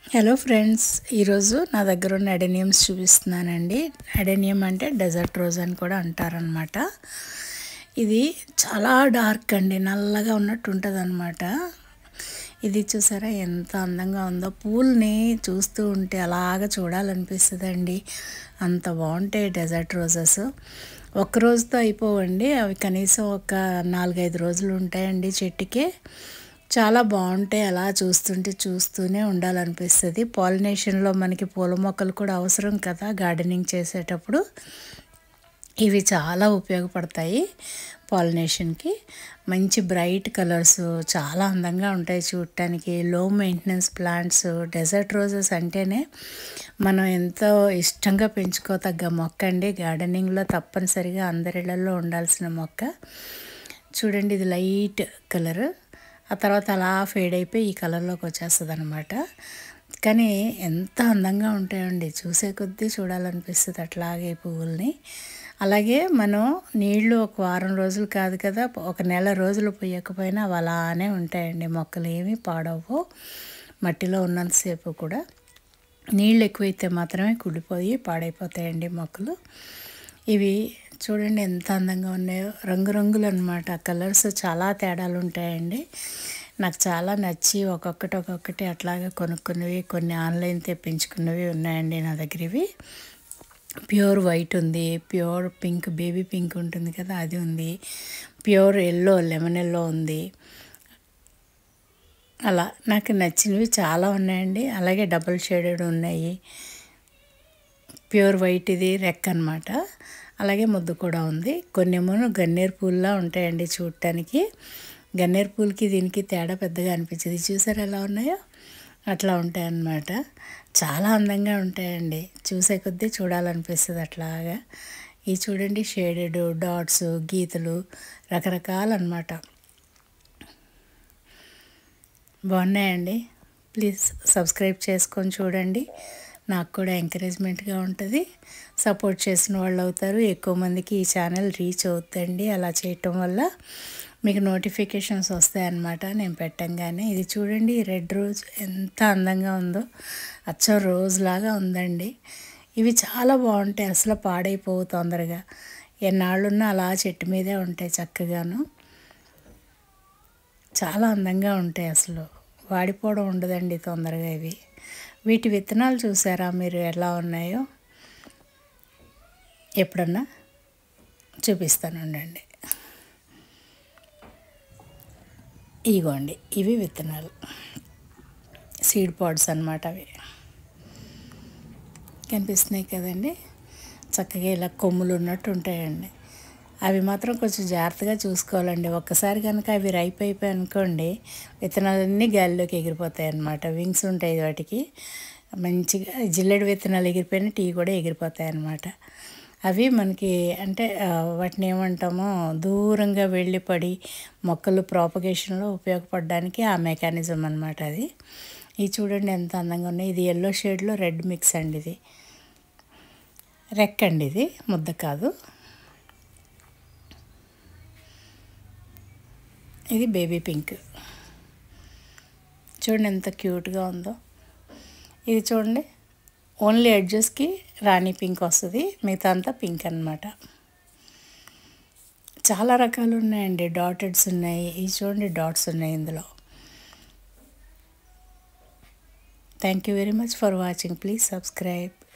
hello friends ఈరోజు నా దగ్గర ఉన్న అడెనియమ్స్ చూపిస్తున్నానండి అడెనియం అంటే డెజర్ట్ రోజ్ అని కూడా అంటారనమాట ఇది చాలా డార్క్ అండి నల్లగా ఉన్నట్టు ఉంటుంది అనమాట ఇది చూసారా ఎంత అందంగా ఉందో పూల్ని చూస్తూ ఉంటే అలాగ చూడాలనిపిస్తుందండి అంత బాగుంటాయి డెజర్ట్ రోజెస్ ఒక్క రోజుతో అయిపోవండి అవి కనీసం ఒక నాలుగైదు రోజులు ఉంటాయండి చెట్టుకి చాలా బాగుంటాయి అలా చూస్తుంటే చూస్తూనే ఉండాలనిపిస్తుంది పాలినేషన్లో మనకి పూల మొక్కలు కూడా అవసరం కదా గార్డెనింగ్ చేసేటప్పుడు ఇవి చాలా ఉపయోగపడతాయి పాలినేషన్కి మంచి బ్రైట్ కలర్స్ చాలా అందంగా ఉంటాయి చూడటానికి లో మెయింటెనెన్స్ ప్లాంట్స్ డెజర్ట్ రోజెస్ అంటేనే మనం ఎంతో ఇష్టంగా పెంచుకోతగ్గ మొక్క అండి గార్డెనింగ్లో తప్పనిసరిగా అందరిళ్లలో ఉండాల్సిన మొక్క చూడండి ఇది లైట్ కలర్ ఆ తర్వాత అలా ఫేడ్ అయిపోయి ఈ కలర్లోకి వచ్చేస్తుంది అనమాట కానీ ఎంత అందంగా ఉంటాయండి చూసే కొద్దీ చూడాలనిపిస్తుంది అట్లాగే ఈ పువ్వుల్ని అలాగే మనం నీళ్లు ఒక వారం రోజులు కాదు కదా ఒక నెల రోజులు పోయకపోయినా అవి అలానే ఉంటాయండి మొక్కలు ఏమీ పాడవు మట్టిలో ఉన్నంతసేపు కూడా నీళ్ళు ఎక్కువైతే మాత్రమే కుళ్ళిపోయి పాడైపోతాయండి మొక్కలు ఇవి చూడండి ఎంత అందంగా ఉన్నాయో రంగురంగులు అనమాట కలర్స్ చాలా తేడాలు ఉంటాయండి నాకు చాలా నచ్చి ఒక్కొక్కటి ఒక్కొక్కటి అట్లాగా కొనుక్కున్నవి కొన్ని ఆన్లైన్ తెప్పించుకున్నవి ఉన్నాయండి నా దగ్గర ఇవి ప్యూర్ వైట్ ఉంది ప్యూర్ పింక్ బేబీ పింక్ ఉంటుంది కదా అది ఉంది ప్యూర్ ఎల్లో లెమన్ ఎల్లో ఉంది అలా నాకు నచ్చినవి చాలా ఉన్నాయండి అలాగే డబుల్ షేడెడ్ ఉన్నాయి ప్యూర్ వైట్ ఇది రెక్ అనమాట అలాగే ముద్దు కూడా ఉంది కొన్నేమో గన్నేరు పూల్లా ఉంటాయండి చూడటానికి గన్నేరు పూలకి దీనికి తేడా పెద్దగా అనిపించింది చూసారు ఎలా ఉన్నాయో అట్లా ఉంటాయన్నమాట చాలా అందంగా ఉంటాయండి చూసే కొద్దీ చూడాలనిపిస్తుంది అట్లాగా ఈ చూడండి షేడెడ్ డాట్స్ గీతలు రకరకాలన్నమాట బాగున్నాయండి ప్లీజ్ సబ్స్క్రైబ్ చేసుకొని చూడండి నాకు కూడా ఎంకరేజ్మెంట్గా ఉంటుంది సపోర్ట్ చేసిన వాళ్ళు అవుతారు ఎక్కువ మందికి ఈ ఛానల్ రీచ్ అవుతుందండి అలా చేయటం వల్ల మీకు నోటిఫికేషన్స్ వస్తాయన్నమాట నేను పెట్టంగానే ఇది చూడండి రెడ్ రోజ్ ఎంత అందంగా ఉందో అచ్చం రోజ్ లాగా ఉందండి ఇవి చాలా బాగుంటాయి అసలు పాడైపోవు తొందరగా ఎన్నాళ్ళున్నా అలా చెట్టు మీదే ఉంటాయి చక్కగాను చాలా అందంగా ఉంటాయి అసలు వాడిపోవడం ఉండదండి తొందరగా ఇవి వీటి విత్తనాలు చూసారా మీరు ఎలా ఉన్నాయో ఎప్పుడన్నా చూపిస్తాను ఉండండి ఇగోండి ఇవి విత్తనాలు సీడ్ పాడ్స్ అనమాట అవి కనిపిస్తున్నాయి కదండి చక్కగా ఇలా కొమ్ములు ఉన్నట్టు ఉంటాయండి అవి మాత్రం కొంచెం జాగ్రత్తగా చూసుకోవాలండి ఒక్కసారి కనుక అవి రైప్ అయిపోయి అనుకోండి విత్తనాలన్నీ గాలిలోకి ఎగిరిపోతాయి అన్నమాట వింగ్స్ ఉంటాయి వాటికి మంచిగా జిల్లెడు విత్తనాలు ఎగిరిపోయిన టీ కూడా ఎగిరిపోతాయి అన్నమాట అవి మనకి అంటే వాటిని ఏమంటామో దూరంగా వెళ్ళి పడి మొక్కలు ప్రాపగేషన్లో ఉపయోగపడడానికి ఆ మెకానిజం అనమాట అది ఇది చూడండి ఎంత అందంగా ఉన్నాయి ఇది ఎల్లో షేడ్లో రెడ్ మిక్స్ అండి ఇది రెక్ అండి ఇది ముద్ద కాదు ఇది బేబీ పింక్ చూడండి ఎంత క్యూట్గా ఉందో ఇది చూడండి ఓన్లీ ఎడ్జెస్కి రాణి పింక్ వస్తుంది మిగతా అంతా పింక్ అనమాట చాలా రకాలు ఉన్నాయండి డాటెడ్స్ ఉన్నాయి ఇవి చూడండి డాట్స్ ఉన్నాయి ఇందులో thank you very much for watching please subscribe